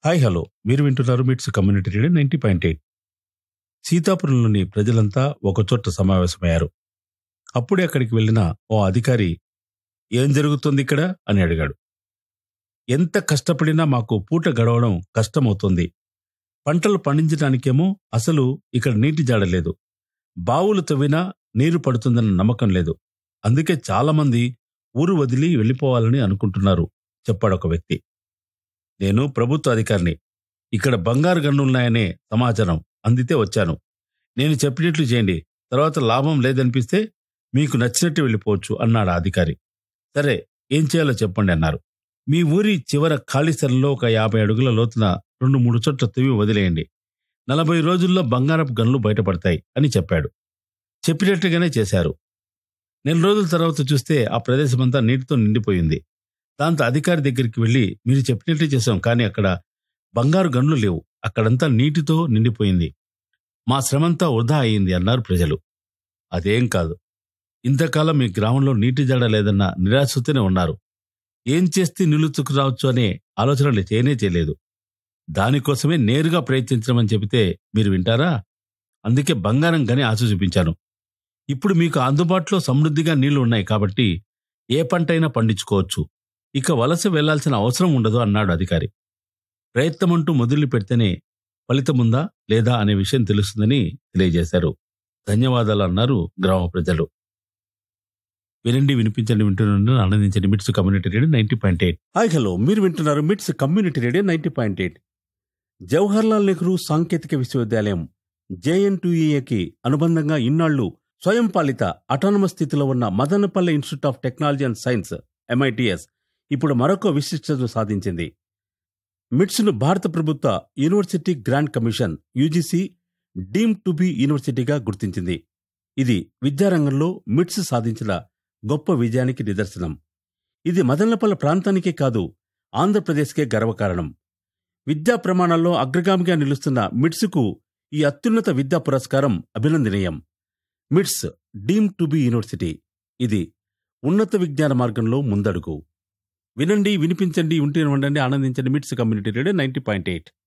hi hello మీరు వింటున్నారు MITS community radio ninety point eight సీతాపురంలోని ప్రజలంతా ఒకచోట సమావేశమయ్యారు అప్పుడే అక్కడికి వెళ్ళిన ఓ అధికారి ఏం జరుగుతుంది ఇక్కడ అని అడిగాడు ఎంత కష్టపడినా మాకు పూట గడవడం కష్టమవుతుంది పంటలు పండించడానికేమో అసలు ఇక్కడ నీటి జాడలేదు బావులు తవ్వినా నీరు పడుతుందన్న నమ్మకం లేదు అందుకే చాలా మంది ఊరు వదిలి వెళ్ళిపోవాలని అనుకుంటున్నారు చెప్పాడు ఒక వ్యక్తి నేను ప్రభుత్వ అధికారిని ఇక్కడ బంగారు గన్నులున్నాయనే సమాచారం అందితే వచ్చాను నేను చెప్పినట్లు చేయండి తర్వాత లాభం లేదనిపిస్తే మీకు నచ్చినట్టు వెళ్ళిపోవచ్చు అన్నాడు ఆ అధికారి సరే ఏం చేయాలో చెప్పండి అన్నారు మీ ఊరి చివర ఖాళీ స్థలంలో ఒక యాభై అడుగుల లోతున రెండు మూడు చోట్ల తవ్వి వదిలేయండి నలభై రోజుల్లో బంగారపు గన్లు బయటపడతాయి అని చెప్పాడు చెప్పినట్టుగానే చేశారు నెల రోజుల తర్వాత చూస్తే ఆ ప్రదేశమంతా నీటితో నిండిపోయింది దాంతో అధికారి దగ్గరికి వెళ్ళి మీరు చెప్పినట్టు చేశాం కానీ అక్కడ బంగారు గన్లు లేవు అక్కడంతా నీటితో నిండిపోయింది మా శ్రమంతా వృధా అయింది అన్నారు ప్రజలు అదేం కాదు ఇంతకాలం మీ గ్రామంలో నీటి జాడ లేదన్న నిరాశతోనే ఉన్నారు ఏం చేస్తే నిలుచుకు రావచ్చు అనే ఆలోచనలు చేయనే చేయలేదు దానికోసమే నేరుగా ప్రయత్నించమని చెబితే మీరు వింటారా అందుకే బంగారం గని ఆశ చూపించాను ఇప్పుడు మీకు అందుబాటులో సమృద్ధిగా నీళ్లు ఉన్నాయి కాబట్టి ఏ పంటైనా పండించుకోవచ్చు ఇక వలస వెళ్లాల్సిన అవసరం ఉండదు అన్నాడు అధికారి ప్రయత్నమంటూ మొదలు పెడితేనే ఫలితముందా లేదా అనే విషయం తెలుస్తుందని తెలియజేశారు ధన్యవాదాలు అన్నారు గ్రామ ప్రజలు వినండి వినిపించండి వింటున్న ఆనందించండి MITS community radio ninety point eight hi hello మీరు వింటున్నారు MITS community radio ninety point eight Jawaharlal Nehru సాంకేతిక విశ్వవిద్యాలయం జేఎన్టీఏకి అనుబంధంగా ఇన్నాళ్లు స్వయం పాలిత అటానమస్ స్థితిలో ఉన్న Madanapalle institute of technology and science M I T S ఇప్పుడు మరొక విశిష్టతను సాధించింది మిట్స్ను భారత ప్రభుత్వ university grant commission U G C deem to be యూనివర్సిటీగా గుర్తించింది ఇది విద్యారంగంలో మిట్స్ సాధించిన గొప్ప విజయానికి నిదర్శనం ఇది మదనపల్లె ప్రాంతానికే కాదు ఆంధ్రప్రదేశ్కే గర్వకారణం విద్యా ప్రమాణాల్లో అగ్రగామిగా నిలుస్తున్న మిట్స్కు ఈ అత్యున్నత విద్యా పురస్కారం అభినందనీయం మిట్స్ డీమ్ టు బి యూనివర్సిటీ ఇది ఉన్నత విజ్ఞాన మార్గంలో ముందడుగు వినండి వినిపించండి ఉంటే ఉండండి ఆనందించండి MITS community radio ninety point eight